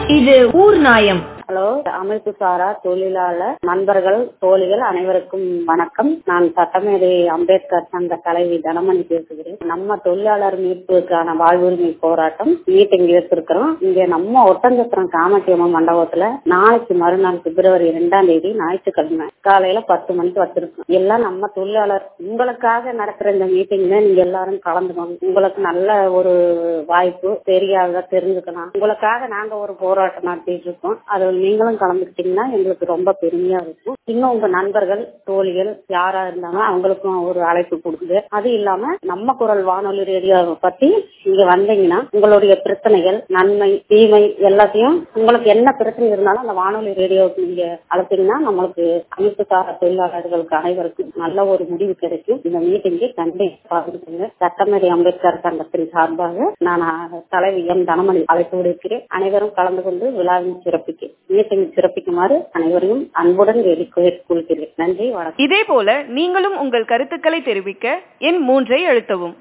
இது ஊர் நாயம் ஹலோ அமைப்பு சாரா தொழிலாளர் நண்பர்கள் தோழிகள் அனைவருக்கும் வணக்கம் நான் சட்டமேதை அம்பேத்கர் சங்க தலைவி தனமணி பேசுகிறேன் நம்ம தொழிலாளர் மீட்புக்கான வாழ்வுரிமை போராட்டம் மீட்டிங் எடுத்திருக்கிறோம் இங்க நம்ம ஒட்டஞ்சத்திரம் காமாட்சி அம்மன் மண்டபத்துல நாளைக்கு மறுநாள் பிப்ரவரி இரண்டாம் தேதி ஞாயிற்றுக்கிழமை காலையில பத்து மணிக்கு வச்சிருக்கோம் எல்லாம் நம்ம தொழிலாளர் உங்களுக்காக நடக்கிற இந்த மீட்டிங்ல நீங்க எல்லாரும் கலந்துக்கணும் உங்களுக்கு நல்ல ஒரு வாய்ப்பு தெரியாத தெரிஞ்சுக்கலாம் உங்களுக்காக நாங்க ஒரு போராட்டம் நடத்திட்டு இருக்கோம் அது நீங்களும் கலந்துக்கிட்டீங்கன்னா எங்களுக்கு ரொம்ப பெருமையா இருக்கும் இன்னும் உங்க நண்பர்கள் தோழிகள் யாரா இருந்தாலும் அவங்களுக்கும் ஒரு அழைப்பு கொடுக்குது அது இல்லாம நம்ம குரல் வானொலி ரேடியோவை பத்தி இங்க வந்தீங்கன்னா உங்களுடைய பிரச்சனைகள் நன்மை தீமை எல்லாத்தையும் உங்களுக்கு என்ன பிரச்சனை இருந்தாலும் அந்த வானொலி ரேடியோவுக்கு நீங்க அழைத்தீங்கன்னா நம்மளுக்கு அமைப்பு சாரா தொழிலாளர்களுக்கு அனைவருக்கும் நல்ல ஒரு முடிவு கிடைக்கும் இந்த மீட்டிங்கை கண்டிப்பா பகிர்ந்துங்க சட்டமேதை அம்பேத்கர் சங்கத்தின் சார்பாக நான் தலைவி எம் தனமணி அழைப்பு விடுக்கிறேன் அனைவரும் கலந்து கொண்டு விழாவின் சிறப்பிக்க மீட்டிங் சிறப்பிக்குமாறு அனைவரையும் அன்புடன் கேட்டுக்கொள்கிறேன் நன்றி வணக்கம் இதே போல நீங்களும் உங்கள் கருத்துக்களை தெரிவிக்க எண் மூன்றை அழுத்தவும்